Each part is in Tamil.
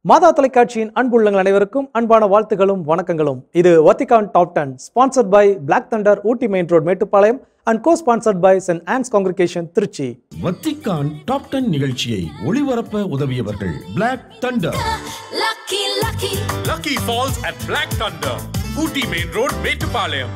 மாதா தொலைக்காட்சியின் அன்புள்ளங்கள் அனைவருக்கும் அன்பான வாழ்த்துகளும் வணக்கங்களும் இது Vatican top ten sponsored by Black Thunder Ooty main road Mettupalayam and co sponsored by St Ann's congregation Trichy Vatican top ten நிகழ்ச்சியை ஒளிபரப்ப உதவியவர்கள் Black Thunder Lucky, lucky, Lucky Falls at Black Thunder, Ooty Main Road, Metupalayam.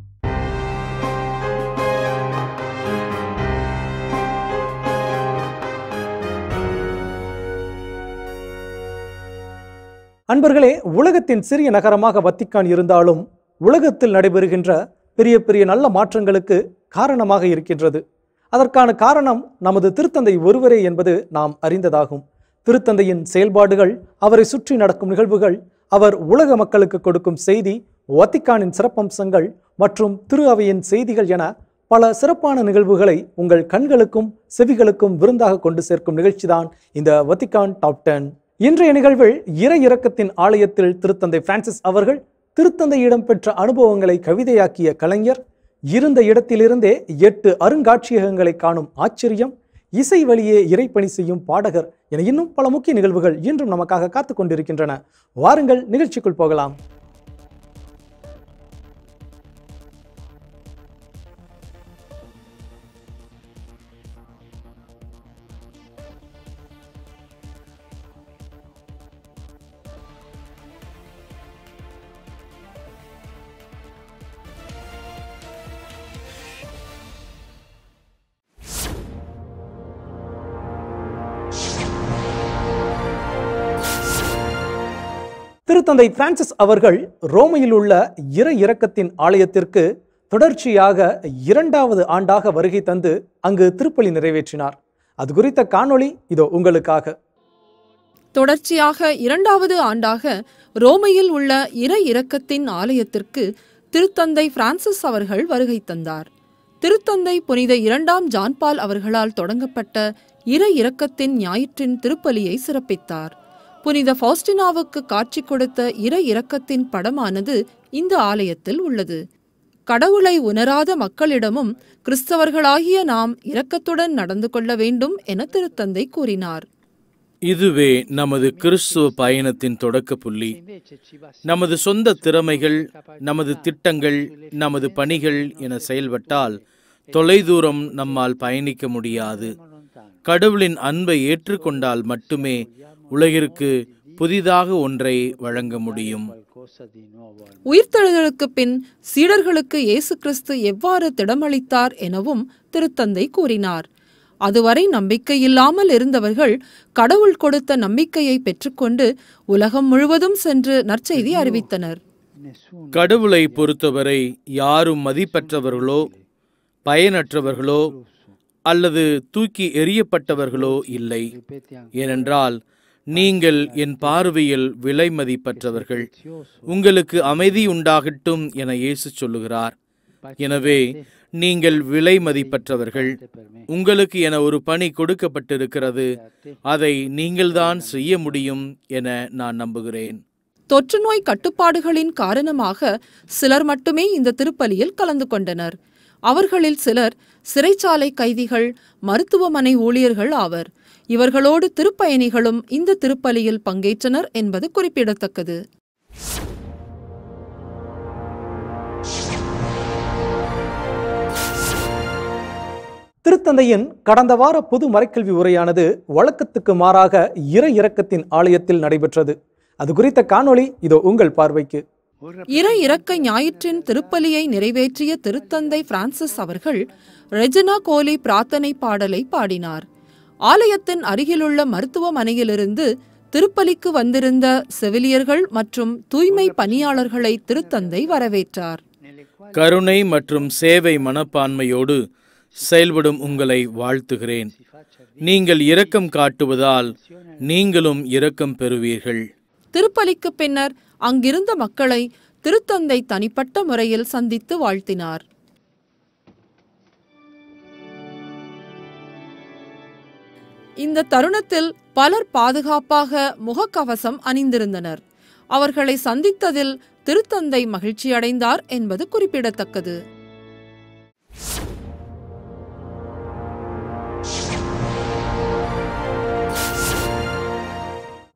அன்பர்களே உலகத்தின் சிறிய நகரமாக வத்திக்கான் இருந்தாலும் உலகத்தில் நடைபெறுகின்ற பெரிய பெரிய நல்ல மாற்றங்களுக்கு காரணமாக இருக்கின்றது அதற்கான காரணம் நமது திருத்தந்தை ஒருவரே என்பது நாம் அறிந்ததாகும் திருத்தந்தையின் செயல்பாடுகள் அவரை சுற்றி நடக்கும் நிகழ்வுகள் அவர் உலக மக்களுக்கு கொடுக்கும் செய்தி வத்திக்கானின் சிறப்பம்சங்கள் மற்றும் திரு அவையின் செய்திகள் என பல சிறப்பான நிகழ்வுகளை உங்கள் கண்களுக்கும் செவிகளுக்கும் விருந்தாக கொண்டு சேர்க்கும் நிகழ்ச்சிதான் இந்த வத்திக்கான் டாப் டென் இன்றைய நிகழ்வில் இறை இரக்கத்தின் ஆலயத்தில் திருத்தந்தை பிரான்சிஸ் அவர்கள் திருத்தந்தையிடம் பெற்ற அனுபவங்களை கவிதையாக்கிய கலைஞர் இருந்த இடத்திலிருந்தே எட்டு அருங்காட்சியகங்களை காணும் ஆச்சரியம் இசை வழியே இறைப்பணி செய்யும் பாடகர் என இன்னும் பல முக்கிய நிகழ்வுகள் இன்றும் நமக்காக காத்துக் கொண்டிருக்கின்றன வாருங்கள் நிகழ்ச்சிக்குள் போகலாம் திருத்தந்தை பிரான்சிஸ் அவர்கள் ரோமையில் உள்ள இறை இரக்கத்தின் ஆலயத்திற்கு தொடர்ச்சியாக இரண்டாவது ஆண்டாக வருகை தந்து அங்கு திருப்பலி நிறைவேற்றினார் அது குறித்த காணொளி இதோ உங்களுக்காக தொடர்ச்சியாக இரண்டாவது ஆண்டாக ரோமையில் உள்ள இறை இரக்கத்தின் ஆலயத்திற்கு திருத்தந்தை பிரான்சிஸ் அவர்கள் வருகை தந்தார் திருத்தந்தை புனித இரண்டாம் ஜான்பால் அவர்களால் தொடங்கப்பட்ட இறை இரக்கத்தின் ஞாயிற்றின் திருப்பலியை சிறப்பித்தார் புனித ஃபௌஸ்டினாவுக்கு காட்சி கொடுத்த இறை இரக்கத்தின் படமானது இந்த ஆலயத்தில் உள்ளது கடவுளை உணராத மக்களிடமும் கிறிஸ்தவர்களாகிய நாம் இரக்கத்துடன் நடந்து கொள்ள வேண்டும் என திருத்தந்தை கூறினார் இதுவே நமது கிறிஸ்துவ பயணத்தின் தொடக்க புள்ளி நமது சொந்த திறமைகள் நமது திட்டங்கள் நமது பணிகள் என செயல்பட்டால் தொலைதூரம் நம்மால் பயணிக்க முடியாது கடவுளின் அன்பை ஏற்றுக்கொண்டால் மட்டுமே உலகிற்கு புதிதாக ஒன்றை வழங்க முடியும் உயிர்த்தெழுதலுக்கு பின் சீடர்களுக்கு இயேசு கிறிஸ்து எவ்வாறு திடமளித்தார் எனவும் திருத்தந்தை கூறினார் அதுவரை நம்பிக்கை இல்லாமல் இருந்தவர்கள் கடவுள் கொடுத்த நம்பிக்கையை பெற்றுக்கொண்டு உலகம் முழுவதும் சென்று நற்செய்தி அறிவித்தனர் கடவுளை பொறுத்தவரை யாரும் மதிப்பற்றவர்களோ பயனற்றவர்களோ அல்லது தூக்கி எறியப்பட்டவர்களோ இல்லை ஏனென்றால் நீங்கள் என் பார்வையில் விலை மதிப்பற்றவர்கள் உங்களுக்கு அமைதி உண்டாகட்டும் என இயேசு சொல்லுகிறார் எனவே நீங்கள் விலை மதிப்பற்றவர்கள் உங்களுக்கு என ஒரு பணி கொடுக்கப்பட்டிருக்கிறது அதை நீங்கள்தான் செய்ய முடியும் என நான் நம்புகிறேன் தொற்று நோய் கட்டுப்பாடுகளின் காரணமாக சிலர் மட்டுமே இந்த திருப்பலியில் கலந்து கொண்டனர் அவர்களில் சிலர் சிறைச்சாலை கைதிகள் மருத்துவமனை ஊழியர்கள் ஆவர் இவர்களோடு திருப்பயணிகளும் இந்த திருப்பலியில் பங்கேற்றனர் என்பது குறிப்பிடத்தக்கது திருத்தந்தையின் கடந்த வார பொது மறைக்கல்வி உரையானது வழக்கத்துக்கு மாறாக இறை இரக்கத்தின் ஆலயத்தில் நடைபெற்றது அது குறித்த காணொளி இதோ உங்கள் பார்வைக்கு இறை இறக்க ஞாயிற்றின் திருப்பலியை நிறைவேற்றிய திருத்தந்தை பிரான்சிஸ் அவர்கள் ரெஜினா கோலி பிரார்த்தனை பாடலை பாடினார் ஆலயத்தின் அருகிலுள்ள மருத்துவமனையிலிருந்து திருப்பலிக்கு வந்திருந்த செவிலியர்கள் மற்றும் தூய்மை பணியாளர்களை திருத்தந்தை வரவேற்றார் கருணை மற்றும் சேவை மனப்பான்மையோடு செயல்படும் உங்களை வாழ்த்துகிறேன் நீங்கள் இரக்கம் காட்டுவதால் நீங்களும் இரக்கம் பெறுவீர்கள் திருப்பலிக்கு பின்னர் அங்கிருந்த மக்களை திருத்தந்தை தனிப்பட்ட முறையில் சந்தித்து வாழ்த்தினார் இந்த தருணத்தில் பலர் பாதுகாப்பாக முகக்கவசம் அணிந்திருந்தனர் அவர்களை சந்தித்ததில் திருத்தந்தை மகிழ்ச்சியடைந்தார் என்பது குறிப்பிடத்தக்கது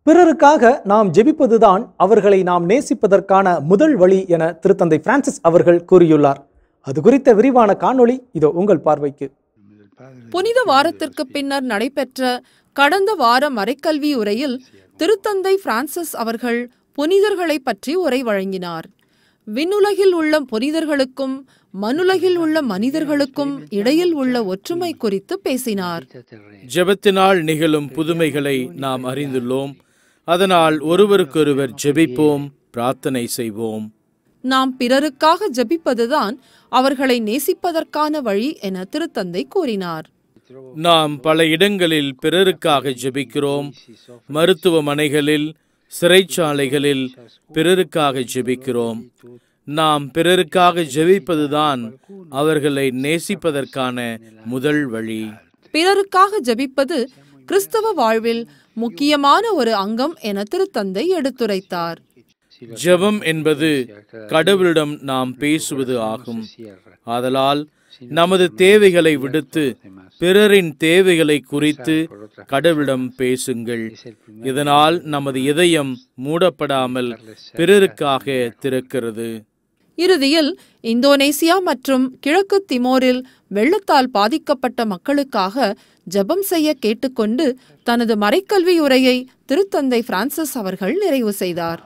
பிறருக்காக நாம் ஜெபிப்பதுதான் அவர்களை நாம் நேசிப்பதற்கான முதல் வழி என திருத்தந்தை பிரான்சிஸ் அவர்கள் கூறியுள்ளார் அது குறித்த விரிவான காணொளி இதோ உங்கள் பார்வைக்கு புனித வாரத்திற்கு பின்னர் நடைபெற்ற கடந்த வார மறைக்கல்வி உரையில் திருத்தந்தை பிரான்சிஸ் அவர்கள் புனிதர்களை பற்றி உரை வழங்கினார் விண்ணுலகில் உள்ள புனிதர்களுக்கும் மனுலகில் உள்ள மனிதர்களுக்கும் இடையில் உள்ள ஒற்றுமை குறித்து பேசினார் ஜெபத்தினால் நிகழும் புதுமைகளை நாம் அறிந்துள்ளோம் அதனால் ஒருவருக்கொருவர் ஜெபிப்போம் பிரார்த்தனை செய்வோம் நாம் பிறருக்காக ஜெபிப்பதுதான் அவர்களை நேசிப்பதற்கான வழி என திருத்தந்தை கூறினார் நாம் பல இடங்களில் பிறருக்காக ஜெபிக்கிறோம் மருத்துவமனைகளில் சிறைச்சாலைகளில் பிறருக்காக ஜெபிக்கிறோம் நாம் பிறருக்காக ஜெபிப்பதுதான் அவர்களை நேசிப்பதற்கான முதல் வழி பிறருக்காக ஜெபிப்பது கிறிஸ்தவ வாழ்வில் முக்கியமான ஒரு அங்கம் என திருத்தந்தை எடுத்துரைத்தார் ஜெபம் என்பது கடவுளிடம் நாம் பேசுவது ஆகும் ஆதலால் நமது தேவைகளை விடுத்து பிறரின் தேவைகளை குறித்து கடவுளிடம் பேசுங்கள் இதனால் நமது இதயம் மூடப்படாமல் பிறருக்காக திறக்கிறது இறுதியில் இந்தோனேசியா மற்றும் கிழக்கு திமோரில் வெள்ளத்தால் பாதிக்கப்பட்ட மக்களுக்காக ஜெபம் செய்ய கேட்டுக்கொண்டு தனது மறைக்கல்வி உரையை திருத்தந்தை பிரான்சிஸ் அவர்கள் நிறைவு செய்தார்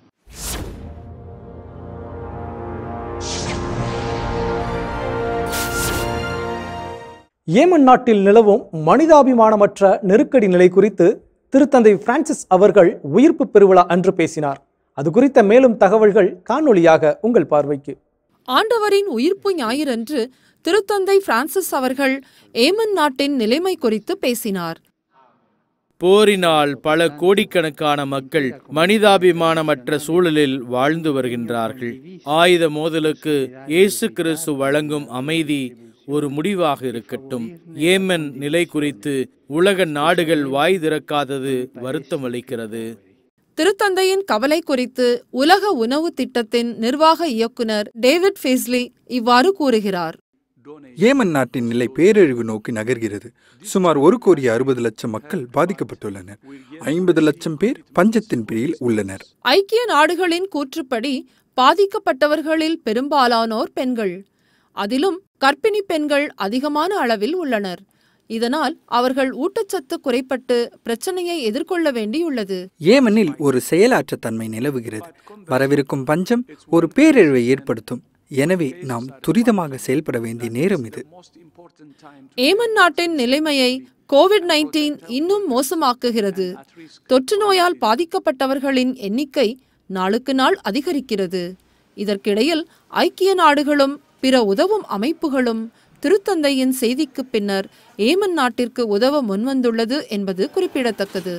ஏமன் நாட்டில் நிலவும் மனிதாபிமானமற்ற நெருக்கடி நிலை குறித்து திருத்தந்தை பிரான்சிஸ் அவர்கள் உயிர்ப்பு பெருவிழா அன்று பேசினார் அது குறித்த மேலும் தகவல்கள் காணொளியாக உங்கள் பார்வைக்கு ஆண்டவரின் உயிர்ப்பு ஞாயிறன்று திருத்தந்தை பிரான்சிஸ் அவர்கள் ஏமன் நாட்டின் நிலைமை குறித்து பேசினார் போரினால் பல கோடிக்கணக்கான மக்கள் மனிதாபிமானமற்ற சூழலில் வாழ்ந்து வருகின்றார்கள் ஆயுத மோதலுக்கு இயேசு கிறிஸ்து வழங்கும் அமைதி ஒரு முடிவாக இருக்கட்டும் ஏமன் நிலை குறித்து உலக நாடுகள் வாய் திறக்காதது வருத்தம் அளிக்கிறது திருத்தந்தையின் கவலை குறித்து உலக உணவு திட்டத்தின் நிர்வாக இயக்குனர் டேவிட் ஃபேஸ்லி இவ்வாறு கூறுகிறார் ஏமன் நாட்டின் நிலை பேரழிவு நோக்கி நகர்கிறது சுமார் ஒரு கோடி அறுபது லட்சம் மக்கள் பாதிக்கப்பட்டுள்ளனர் ஐம்பது லட்சம் பேர் பஞ்சத்தின் பிடியில் உள்ளனர் ஐக்கிய நாடுகளின் கூற்றுப்படி பாதிக்கப்பட்டவர்களில் பெரும்பாலானோர் பெண்கள் அதிலும் கர்ப்பிணி பெண்கள் அதிகமான அளவில் உள்ளனர் இதனால் அவர்கள் ஊட்டச்சத்து குறைப்பட்டு பிரச்சனையை எதிர்கொள்ள வேண்டியுள்ளது ஏமனில் ஒரு செயலாற்ற தன்மை நிலவுகிறது வரவிருக்கும் பஞ்சம் ஒரு பேரழிவை ஏற்படுத்தும் எனவே நாம் துரிதமாக செயல்பட வேண்டிய நேரம் இது ஏமன் நாட்டின் நிலைமையை கோவிட் நைன்டீன் இன்னும் மோசமாக்குகிறது தொற்று நோயால் பாதிக்கப்பட்டவர்களின் எண்ணிக்கை நாளுக்கு நாள் அதிகரிக்கிறது இதற்கிடையில் ஐக்கிய நாடுகளும் பிற உதவும் அமைப்புகளும் திருத்தந்தையின் செய்திக்கு பின்னர் ஏமன் நாட்டிற்கு உதவ முன்வந்துள்ளது என்பது குறிப்பிடத்தக்கது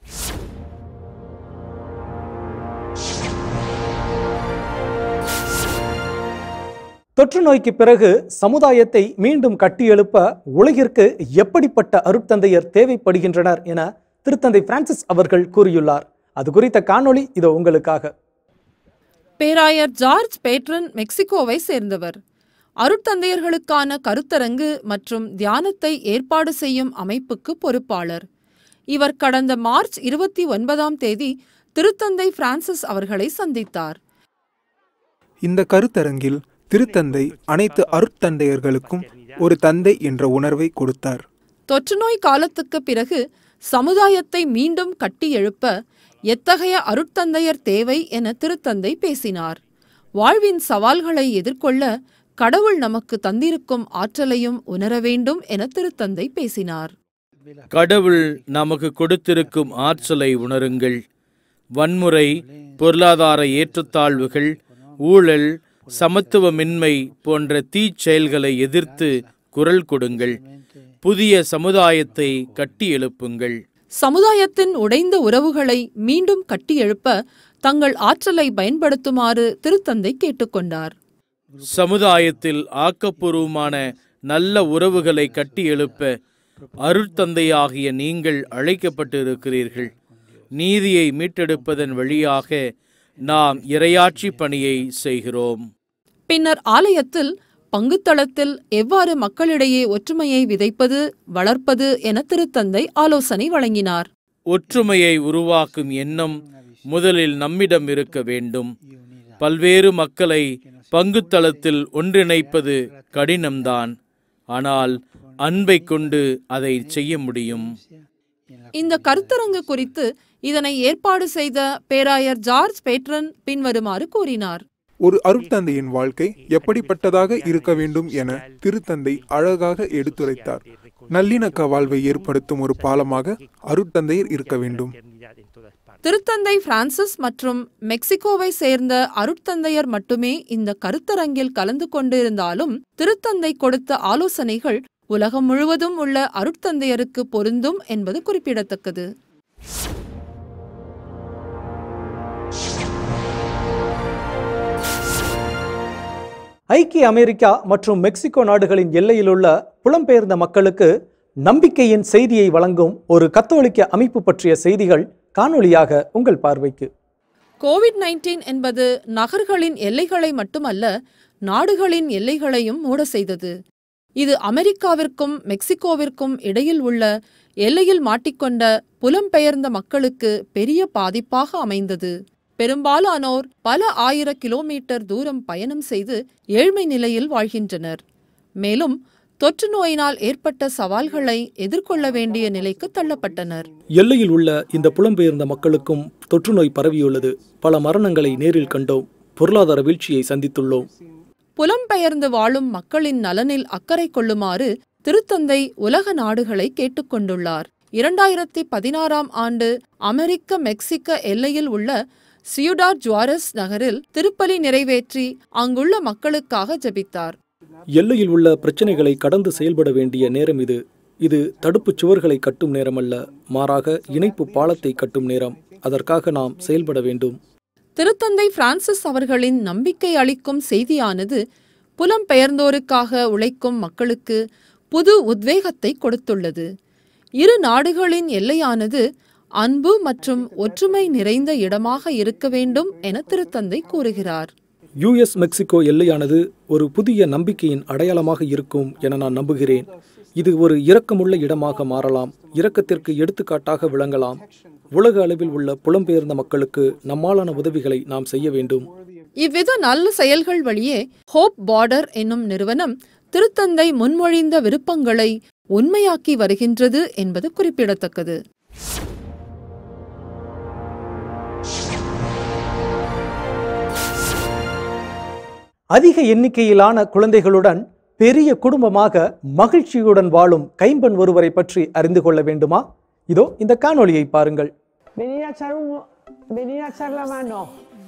தொற்று நோய்க்கு பிறகு சமுதாயத்தை மீண்டும் கட்டியெழுப்ப உலகிற்கு எப்படிப்பட்ட அருட்தந்தையர் தேவைப்படுகின்றனர் என திருத்தந்தை பிரான்சிஸ் அவர்கள் கூறியுள்ளார் அது குறித்த காணொளி இதோ உங்களுக்காக பேராயர் ஜார்ஜ் பேட்ரன் மெக்சிகோவை சேர்ந்தவர் அருட்தந்தையர்களுக்கான கருத்தரங்கு மற்றும் தியானத்தை ஏற்பாடு செய்யும் அமைப்புக்கு பொறுப்பாளர் இவர் கடந்த மார்ச் இருபத்தி ஒன்பதாம் தேதி திருத்தந்தை பிரான்சிஸ் அவர்களை சந்தித்தார் இந்த கருத்தரங்கில் திருத்தந்தை அனைத்து அருட்தந்தையர்களுக்கும் ஒரு தந்தை என்ற உணர்வை கொடுத்தார் தொற்றுநோய் காலத்துக்கு பிறகு சமுதாயத்தை மீண்டும் கட்டி எழுப்ப எத்தகைய அருட்தந்தையர் தேவை என திருத்தந்தை பேசினார் வாழ்வின் சவால்களை எதிர்கொள்ள கடவுள் நமக்கு தந்திருக்கும் ஆற்றலையும் உணர வேண்டும் என திருத்தந்தை பேசினார் கடவுள் நமக்கு கொடுத்திருக்கும் ஆற்றலை உணருங்கள் வன்முறை பொருளாதார ஏற்றத்தாழ்வுகள் ஊழல் சமத்துவமின்மை போன்ற தீச் செயல்களை எதிர்த்து குரல் கொடுங்கள் புதிய சமுதாயத்தை கட்டி எழுப்புங்கள் சமுதாயத்தின் உடைந்த உறவுகளை மீண்டும் கட்டியெழுப்ப தங்கள் ஆற்றலை பயன்படுத்துமாறு திருத்தந்தை கேட்டுக்கொண்டார் சமுதாயத்தில் ஆக்கப்பூர்வமான நல்ல உறவுகளை கட்டி எழுப்ப அருட்தந்தையாகிய நீங்கள் அழைக்கப்பட்டு இருக்கிறீர்கள் நீதியை மீட்டெடுப்பதன் வழியாக நாம் இரையாட்சி பணியை செய்கிறோம் பின்னர் ஆலயத்தில் பங்குத்தளத்தில் எவ்வாறு மக்களிடையே ஒற்றுமையை விதைப்பது வளர்ப்பது என திருத்தந்தை ஆலோசனை வழங்கினார் ஒற்றுமையை உருவாக்கும் எண்ணம் முதலில் நம்மிடம் இருக்க வேண்டும் பல்வேறு மக்களை பங்குத்தளத்தில் ஒன்றிணைப்பது கடினம்தான் ஆனால் அன்பை கொண்டு அதை செய்ய முடியும் இந்த கருத்தரங்கு குறித்து இதனை ஏற்பாடு செய்த பேராயர் ஜார்ஜ் பேட்ரன் பின்வருமாறு கூறினார் ஒரு அருட்தந்தையின் வாழ்க்கை எப்படிப்பட்டதாக இருக்க வேண்டும் என திருத்தந்தை அழகாக எடுத்துரைத்தார் நல்லிணக்க வாழ்வை ஏற்படுத்தும் ஒரு பாலமாக அருட்தந்தையர் இருக்க வேண்டும் திருத்தந்தை பிரான்சிஸ் மற்றும் மெக்சிகோவை சேர்ந்த அருட்தந்தையர் மட்டுமே இந்த கருத்தரங்கில் கலந்து கொண்டிருந்தாலும் திருத்தந்தை கொடுத்த ஆலோசனைகள் உலகம் முழுவதும் உள்ள அருட்தந்தையருக்கு பொருந்தும் என்பது குறிப்பிடத்தக்கது ஐக்கிய அமெரிக்கா மற்றும் மெக்சிகோ நாடுகளின் எல்லையிலுள்ள புலம்பெயர்ந்த மக்களுக்கு நம்பிக்கையின் செய்தியை வழங்கும் ஒரு கத்தோலிக்க அமைப்பு பற்றிய செய்திகள் காணொளியாக உங்கள் பார்வைக்கு கோவிட் நைன்டீன் என்பது நகர்களின் எல்லைகளை மட்டுமல்ல நாடுகளின் எல்லைகளையும் மூட செய்தது இது அமெரிக்காவிற்கும் மெக்சிகோவிற்கும் இடையில் உள்ள எல்லையில் மாட்டிக்கொண்ட புலம்பெயர்ந்த மக்களுக்கு பெரிய பாதிப்பாக அமைந்தது பெரும்பாலானோர் பல ஆயிர கிலோமீட்டர் தூரம் பயணம் செய்து ஏழ்மை நிலையில் வாழ்கின்றனர் மேலும் தொற்று நோயினால் ஏற்பட்ட சவால்களை எதிர்கொள்ள வேண்டிய நிலைக்கு தள்ளப்பட்டனர் எல்லையில் உள்ள இந்த புலம்பெயர்ந்த மக்களுக்கும் தொற்று நோய் பரவியுள்ளது பல மரணங்களை நேரில் கண்டோம் பொருளாதார வீழ்ச்சியை சந்தித்துள்ளோம் புலம்பெயர்ந்து வாழும் மக்களின் நலனில் அக்கறை கொள்ளுமாறு திருத்தந்தை உலக நாடுகளை கேட்டுக்கொண்டுள்ளார் இரண்டாயிரத்தி பதினாறாம் ஆண்டு அமெரிக்க மெக்சிக்க எல்லையில் உள்ள சியுடார் ஜுவாரஸ் நகரில் திருப்பலி நிறைவேற்றி அங்குள்ள மக்களுக்காக ஜெபித்தார் எல்லையில் உள்ள பிரச்சனைகளை கடந்து செயல்பட வேண்டிய நேரம் இது இது தடுப்புச் சுவர்களை கட்டும் நேரமல்ல மாறாக இணைப்பு பாலத்தை கட்டும் நேரம் அதற்காக நாம் செயல்பட வேண்டும் திருத்தந்தை பிரான்சிஸ் அவர்களின் நம்பிக்கை அளிக்கும் செய்தியானது புலம்பெயர்ந்தோருக்காக உழைக்கும் மக்களுக்கு புது உத்வேகத்தை கொடுத்துள்ளது இரு நாடுகளின் எல்லையானது அன்பு மற்றும் ஒற்றுமை நிறைந்த இடமாக இருக்க வேண்டும் என திருத்தந்தை கூறுகிறார் யுஎஸ் மெக்சிகோ எல்லையானது ஒரு புதிய நம்பிக்கையின் அடையாளமாக இருக்கும் என நான் நம்புகிறேன் இது ஒரு இரக்கமுள்ள இடமாக மாறலாம் இரக்கத்திற்கு எடுத்துக்காட்டாக விளங்கலாம் உலக அளவில் உள்ள புலம்பெயர்ந்த மக்களுக்கு நம்மாலான உதவிகளை நாம் செய்ய வேண்டும் இவ்வித நல்ல செயல்கள் வழியே ஹோப் பார்டர் என்னும் நிறுவனம் திருத்தந்தை முன்மொழிந்த விருப்பங்களை உண்மையாக்கி வருகின்றது என்பது குறிப்பிடத்தக்கது அதிக எண்ணிக்கையிலான குழந்தைகளுடன் பெரிய குடும்பமாக மகிழ்ச்சியுடன் வாழும் கைம்பெண் ஒருவரை பற்றி அறிந்து கொள்ள வேண்டுமா இதோ இந்த காணொளியை பாருங்கள் Venir a echar un, venir a echar la mano.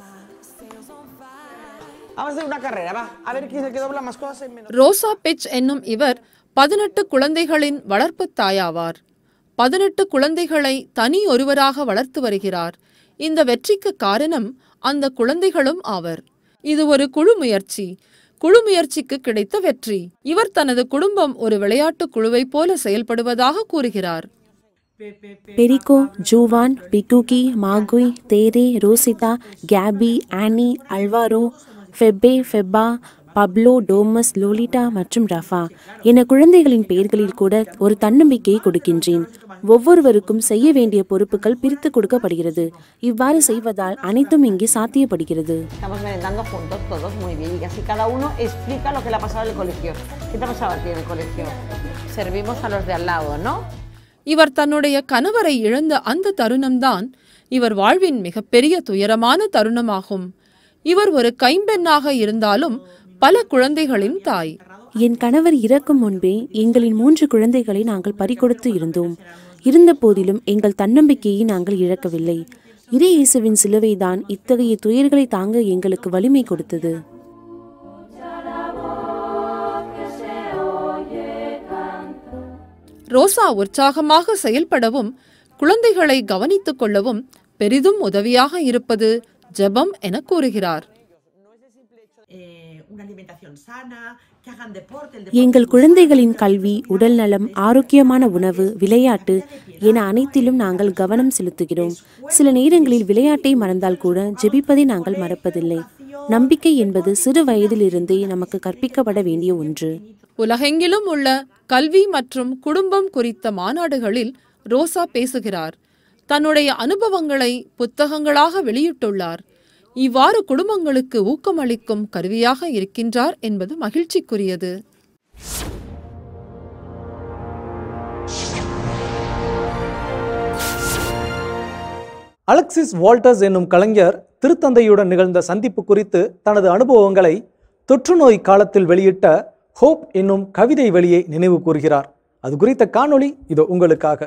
Vamos a hacer una carrera, va. A ver quién es el que dobla más cosas en menos. Rosa Pich என்னும் இவர் பதினெட்டு குழந்தைகளின் வளர்ப்புத் தாயாவார் பதினெட்டு குழந்தைகளை தனி ஒருவராக வளர்த்து வருகிறார் இந்த வெற்றிக்கு காரணம் அந்த குழந்தைகளும் ஆவர் இது ஒரு குழு முயற்சி குழு முயற்சிக்கு கிடைத்த வெற்றி இவர் தனது குடும்பம் ஒரு விளையாட்டு குழுவைப் போல செயல்படுவதாக கூறுகிறார் பெரிகோ ஜூவான் பிகுகி மாகுய் Tere Rosita Gaby Anne Alvaro ஃபெப்பே ஃபெப்பா பப்லோ டோமஸ் லோலிட்டா மற்றும் ரஃபா என குழந்தைகளின் பெயர்களில் கூட ஒரு தன்னம்பிக்கையை கொடுக்கின்றேன் ஒவ்வொருவருக்கும் செய்ய வேண்டிய பொறுப்புகள் பிரித்து கொடுக்கப்படுகிறது இவ்வாறு செய்வதால் அனைத்தும் இங்கே சாத்தியப்படுகிறது Estamos merendando juntos todos muy bien y así cada uno explica lo que le ha pasado en el colegio. ¿Qué te ha pasado a ti en el colegio? Servimos a los de al lado, ¿no? இவர் தன்னுடைய கணவரை இழந்த அந்த தருணம்தான் இவர் வாழ்வின் மிகப்பெரிய துயரமான தருணமாகும் இவர் ஒரு கைம்பெண்ணாக இருந்தாலும் பல குழந்தைகளின் தாய் என் கணவர் இறக்கும் முன்பே எங்களின் மூன்று குழந்தைகளை நாங்கள் பறிகொடுத்து இருந்தோம் இருந்த போதிலும் எங்கள் தன்னம்பிக்கையை நாங்கள் இழக்கவில்லை இறை இயேசுவின் சிலுவைதான் இத்தகைய துயர்களை தாங்க எங்களுக்கு வலிமை கொடுத்தது ரோசா உற்சாகமாக செயல்படவும் குழந்தைகளை கவனித்துக் கொள்ளவும் பெரிதும் உதவியாக இருப்பது ஜெபம் என கூறுகிறார் una alimentación sana, que hagan deporte. El எங்கள் குழந்தைகளின் கல்வி உடல்நலம் ஆரோக்கியமான உணவு விளையாட்டு என அனைத்திலும் நாங்கள் கவனம் செலுத்துகிறோம் சில நேரங்களில் விளையாட்டை மறந்தால் கூட ஜெபிப்பதை நாங்கள் மறப்பதில்லை நம்பிக்கை என்பது சிறு வயதிலிருந்தே நமக்கு கற்பிக்கப்பட வேண்டிய ஒன்று உலகெங்கிலும் உள்ள கல்வி மற்றும் குடும்பம் குறித்த மாநாடுகளில் ரோசா பேசுகிறார் தன்னுடைய அனுபவங்களை புத்தகங்களாக வெளியிட்டுள்ளார் இவ்வாறு குடும்பங்களுக்கு ஊக்கமளிக்கும் கருவியாக இருக்கின்றார் என்பது மகிழ்ச்சிக்குரியது அலெக்சிஸ் வால்டர்ஸ் என்னும் கலைஞர் திருத்தந்தையுடன் நிகழ்ந்த சந்திப்பு குறித்து தனது அனுபவங்களை தொற்றுநோய் காலத்தில் வெளியிட்ட ஹோப் என்னும் கவிதை வழியை நினைவு கூறுகிறார் அது குறித்த காணொளி இதோ உங்களுக்காக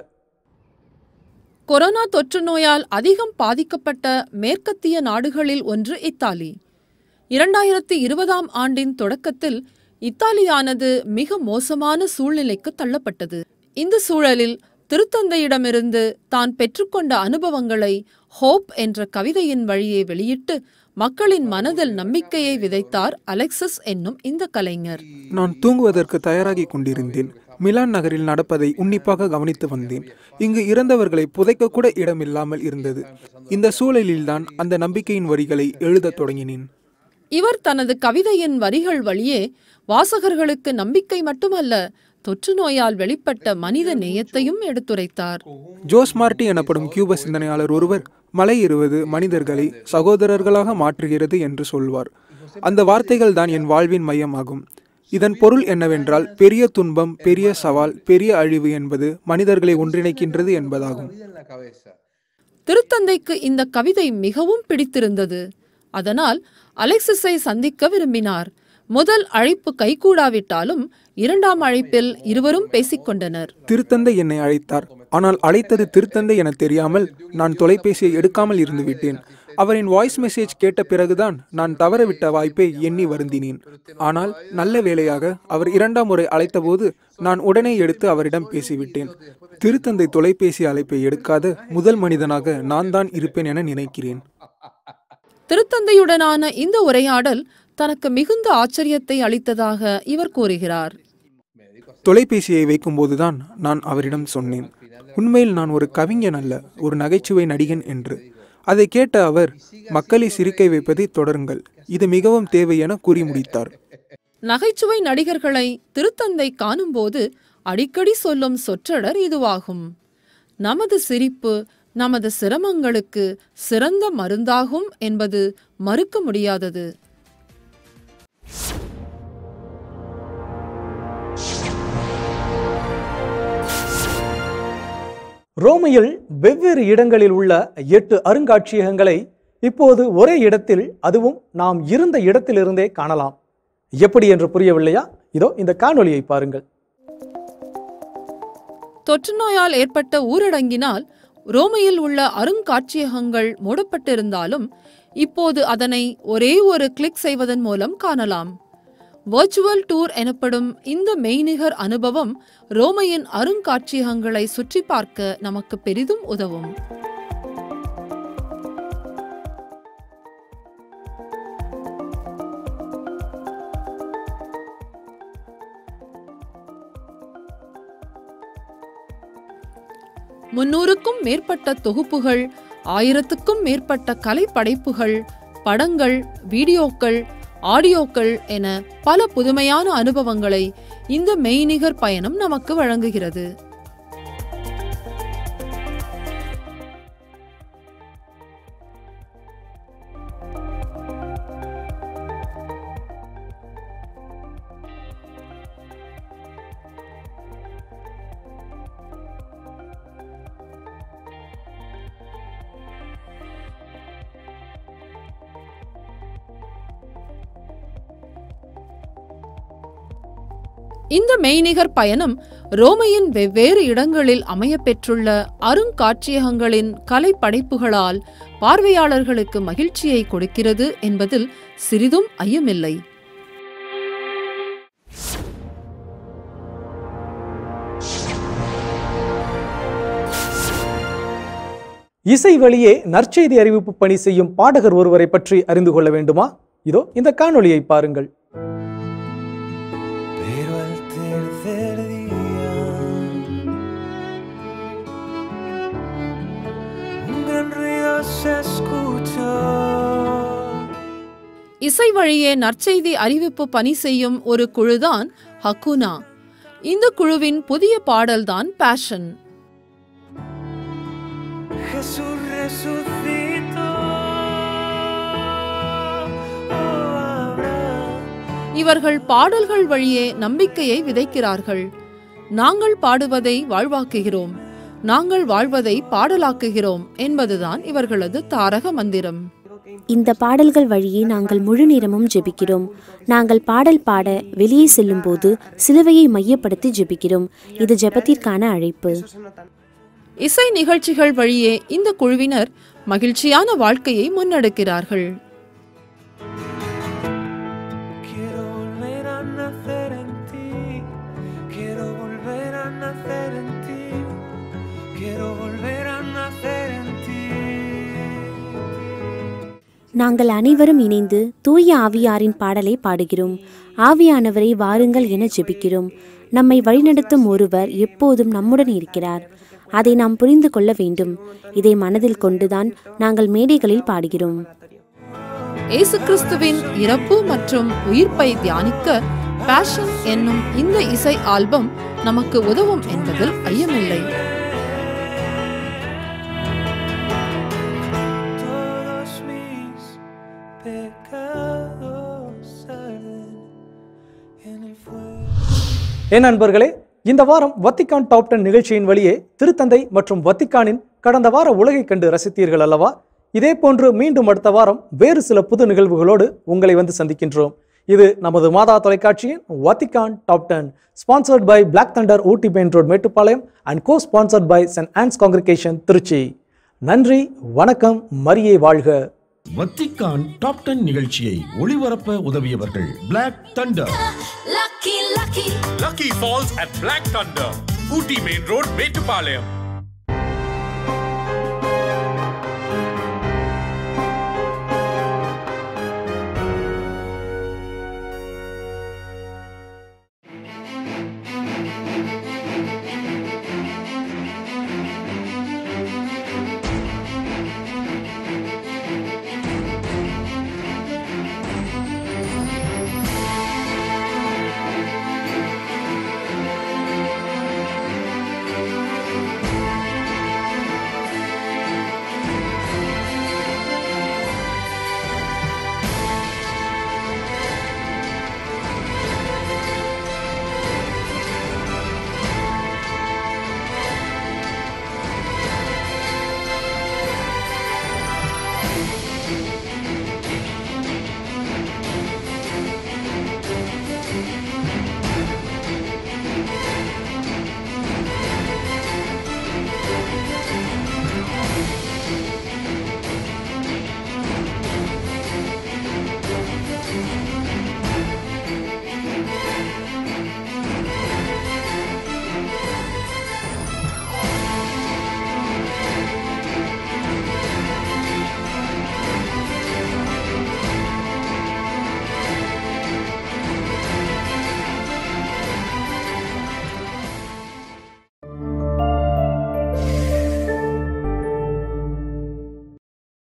கொரோனா தொற்று நோயால் அதிகம் பாதிக்கப்பட்ட மேற்கத்திய நாடுகளில் ஒன்று இத்தாலி இரண்டாயிரத்தி இருபதாம் ஆண்டின் தொடக்கத்தில் இத்தாலியானது மிக மோசமான சூழ்நிலைக்கு தள்ளப்பட்டது இந்த சூழலில் திருத்தந்தையிடமிருந்து தான் பெற்றுக்கொண்ட அனுபவங்களை ஹோப் என்ற கவிதையின் வழியே வெளியிட்டு மக்களின் மனதில் நம்பிக்கையை விதைத்தார் அலெக்சஸ் என்னும் இந்த கலைஞர் நான் தூங்குவதற்கு தயாராகி கொண்டிருந்தேன் மிலான் நகரில் நடப்பதை உன்னிப்பாக கவனித்து வந்தேன் இங்கு இறந்தவர்களை புதைக்க கூட இடமில்லாமல் இருந்தது இந்த சூழலில்தான் அந்த நம்பிக்கையின் வரிகளை எழுதத் தொடங்கினேன் இவர் தனது கவிதையின் வரிகள் வழியே வாசகர்களுக்கு நம்பிக்கை மட்டுமல்ல தொற்று நோயால் வெளிப்பட்ட மனித நேயத்தையும் எடுத்துரைத்தார் ஜோஸ் மார்ட்டி எனப்படும் கியூப சிந்தனையாளர் ஒருவர் மலை ஏறுவது மனிதர்களை சகோதரர்களாக மாற்றுகிறது என்று சொல்வார் அந்த வார்த்தைகள் தான் என் வாழ்வின் மையமாகும் இதன் பொருள் என்னவென்றால் பெரிய துன்பம் பெரிய சவால் பெரிய அழிவு என்பது மனிதர்களை ஒன்றிணைக்கின்றது என்பதாகும் திருத்தந்தைக்கு இந்த கவிதை மிகவும் பிடித்திருந்தது அதனால் அலெக்சிஸை சந்திக்க விரும்பினார் முதல் அழைப்பு கைகூடாவிட்டாலும் இரண்டாம் அழைப்பில் இருவரும் பேசிக்கொண்டனர் திருத்தந்தை என்னை அழைத்தார் ஆனால் அழைத்தது திருத்தந்தை என தெரியாமல் நான் தொலைபேசியை எடுக்காமல் இருந்து விட்டேன் அவரின் வாய்ஸ் மெசேஜ் கேட்ட பிறகுதான் நான் தவறவிட்ட வாய்ப்பை எண்ணி வருந்தினேன் ஆனால் நல்ல வேளையாக அவர் இரண்டாம் முறை அழைத்தபோது நான் உடனே எடுத்து அவரிடம் பேசிவிட்டேன் திருத்தந்தை தொலைபேசி அழைப்பை எடுக்காத முதல் மனிதனாக நான் தான் இருப்பேன் என நினைக்கிறேன் திருத்தந்தையுடனான இந்த உரையாடல் தனக்கு மிகுந்த ஆச்சரியத்தை அளித்ததாக இவர் கூறுகிறார் தொலைபேசியை வைக்கும்போதுதான் நான் அவரிடம் சொன்னேன் உண்மையில் நான் ஒரு கவிஞன் அல்ல ஒரு நகைச்சுவை நடிகன் என்று அதை கேட்ட அவர் மக்களை சிரிக்கை வைப்பதை தொடருங்கள் இது மிகவும் தேவை என கூறி முடித்தார் நகைச்சுவை நடிகர்களை திருத்தந்தை காணும்போது அடிக்கடி சொல்லும் சொற்றொடர் இதுவாகும் நமது சிரிப்பு நமது சிரமங்களுக்கு சிறந்த மருந்தாகும் என்பது மறுக்க முடியாதது ரோமையில் வெவ்வேறு இடங்களில் உள்ள எட்டு அருங்காட்சியகங்களை இப்போது ஒரே இடத்தில் அதுவும் நாம் இருந்த இடத்திலிருந்தே காணலாம் எப்படி என்று புரியவில்லையா இதோ இந்த காணொளியை பாருங்கள் தொற்று நோயால் ஏற்பட்ட ஊரடங்கினால் ரோமையில் உள்ள அருங்காட்சியகங்கள் மூடப்பட்டிருந்தாலும் இப்போது அதனை ஒரே ஒரு கிளிக் செய்வதன் மூலம் காணலாம் வர்ச்சுவல் டூர் எனப்படும் இந்த மெய்நிகர் அனுபவம் ரோமையின் அருங்காட்சியகங்களை சுற்றி பார்க்க நமக்கு பெரிதும் உதவும் முன்னூறுக்கும் மேற்பட்ட தொகுப்புகள் ஆயிரத்துக்கும் மேற்பட்ட கலை படைப்புகள் படங்கள் வீடியோக்கள் ஆடியோக்கள் என பல புதுமையான அனுபவங்களை இந்த மெய்நிகர் பயணம் நமக்கு வழங்குகிறது இந்த மெய்நிகர் பயணம் ரோமையின் வெவ்வேறு இடங்களில் அமையப்பெற்றுள்ள அருங்காட்சியகங்களின் கலை படைப்புகளால் பார்வையாளர்களுக்கு மகிழ்ச்சியை கொடுக்கிறது என்பதில் சிறிதும் ஐயமில்லை இசை வழியே நற்செய்தி அறிவிப்பு பணி செய்யும் பாடகர் ஒருவரை பற்றி அறிந்து கொள்ள வேண்டுமா இதோ இந்த காணொளியை பாருங்கள் Pero al tercer día, un gran ruido se escuchó. இசை வழியே நற்செய்தி அறிவிப்பு பணி செய்யும் ஒரு குழுதான் ஹக்குனா இந்த குழுவின் புதிய பாடல்தான் fashion Jesús resucitó. Oh, Abraham. இவர்கள் பாடல்கள் வழியே நம்பிக்கையை விதைக்கிறார்கள் நாங்கள் பாடுவதை வாழ்வாக்குகிறோம் நாங்கள் வாழ்வதை பாடலாக்குகிறோம் என்பதுதான் இவர்களது தாரக மந்திரம் இந்த பாடல்கள் வழியே நாங்கள் முழு நேரமும் ஜெபிக்கிறோம் நாங்கள் பாடல் பாட வெளியே செல்லும்போது சிலுவையை மையப்படுத்தி ஜெபிக்கிறோம் இது ஜெபத்திற்கான அழைப்பு இசை நிகழ்ச்சிகள் வழியே இந்த குழுவினர் மகிழ்ச்சியான வாழ்க்கையை முன்னெடுக்கிறார்கள் Quiero volver a nacer en ti. Quiero volver a nacer en ti. Quiero volver a nacer en ti. நாங்கள் அனைவரும் இணைந்து தூய ஆவியாரின் பாடலை பாடுகிறோம் ஆவியானவரை வாருங்கள் என ஜெபிக்கிறோம் நம்மை வழிநடத்தும் ஒருவர் எப்போதும் நம்முடன் இருக்கிறார் அதை நாம் புரிந்து கொள்ள வேண்டும் இதை மனதில் கொண்டுதான் நாங்கள் மேடைகளில் பாடுகிறோம் இயேசு கிறிஸ்துவின் இறப்பு மற்றும் உயிர்ப்பை தியானிக்க பேஷன் என்னும் இந்த இசை ஆல்பம் நமக்கு உதவும் என்பதில் ஐயமில்லை Todos mis pecados arden en el fuego. என் நண்பர்களே இந்த வாரம் வத்திக்கான் டாப் டென் நிகழ்ச்சியின் வழியே திருத்தந்தை மற்றும் வத்திக்கானின் கடந்த வார உலகை கண்டு ரசித்தீர்கள் அல்லவா இதே போன்று மீண்டும் அடுத்த வாரம் வேறு சில புது நிகழ்வுகளோடு உங்களை வந்து சந்திக்கின்றோம் இது நமது மாதா தொலைக்காட்சியின் Vatican top ten sponsored by Black Thunder Ooty main road Mettupalayam and co sponsored by St Ann's congregation Trichy நன்றி வணக்கம் மரியே வாழ்க வத்திக்கான் டாப் டென் நிகழ்ச்சியை ஒளிபரப்ப உதவியவர்கள் Black Thunder Lucky, lucky. Lucky Falls at Black Thunder, Ooty Main Road, Metupalayam.